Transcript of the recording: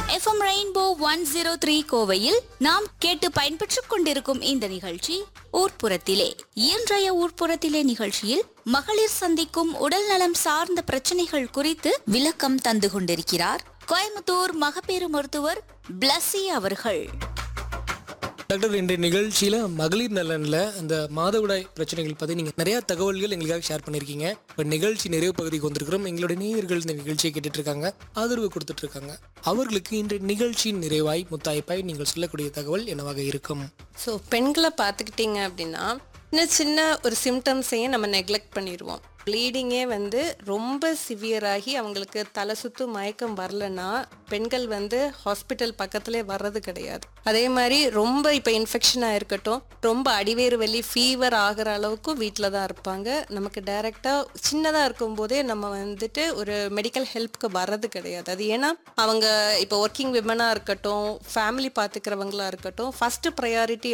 FM rainbow one zero three கோவையில் நாம் கேட்டு பயன்பெற்றுக் கொண்டிருக்கும் இந்த நிகழ்ச்சி ஊர்ப்புறத்திலே இன்றைய ஊர்ப்புறத்திலே நிகழ்ச்சியில் மகளிர் சந்திக்கும் உடல் நலம் சார்ந்த பிரச்சனைகள் குறித்து விளக்கம் தந்து கொண்டிருக்கிறார் கோயம்புத்தூர் மகப்பேறு மருத்துவர் பிளஸி அவர்கள் டாக்டர் இன்றைய நிகழ்ச்சியில் மகளிர் நலனில் அந்த மாதவிடாய் பிரச்சனைகள் பற்றி நீங்கள் நிறையா தகவல்கள் எங்களுக்காக ஷேர் பண்ணியிருக்கீங்க இப்போ நிகழ்ச்சி நிறைவு பகுதிக்கு வந்திருக்கிறோம் எங்களுடைய நேயர்கள் இந்த நிகழ்ச்சியை கேட்டுட்டு இருக்காங்க ஆதரவு கொடுத்துட்டு இருக்காங்க அவர்களுக்கு இன்றைய நிகழ்ச்சியின் நிறைவாய் முத்தாய்ப்பாய் நீங்கள் சொல்லக்கூடிய தகவல் என்னவாக இருக்கும் ஸோ பெண்களை பார்த்துக்கிட்டிங்க அப்படின்னா இன்னும் சின்ன ஒரு சிம்டம்ஸையும் நம்ம நெக்லெக்ட் பண்ணிடுவோம் ப்ளீடிங்கே வந்து ரொம்ப சிவியராகி அவங்களுக்கு தலை சுத்து மயக்கம் வரலன்னா பெண்கள் வந்து ஹாஸ்பிட்டல் பக்கத்துலேயே வர்றது கிடையாது அதே மாதிரி ரொம்ப இப்போ இன்ஃபெக்ஷனாக இருக்கட்டும் ரொம்ப அடிவேறு வலி ஃபீவர் ஆகிற அளவுக்கு வீட்டில் தான் இருப்பாங்க நமக்கு டைரெக்டாக சின்னதாக இருக்கும்போதே நம்ம வந்துட்டு ஒரு மெடிக்கல் ஹெல்ப்க்கு வர்றது கிடையாது அது ஏன்னா அவங்க இப்போ ஒர்க்கிங் விமனாக இருக்கட்டும் ஃபேமிலி பார்த்துக்கிறவங்களா இருக்கட்டும் ஃபஸ்ட்டு ப்ரையாரிட்டி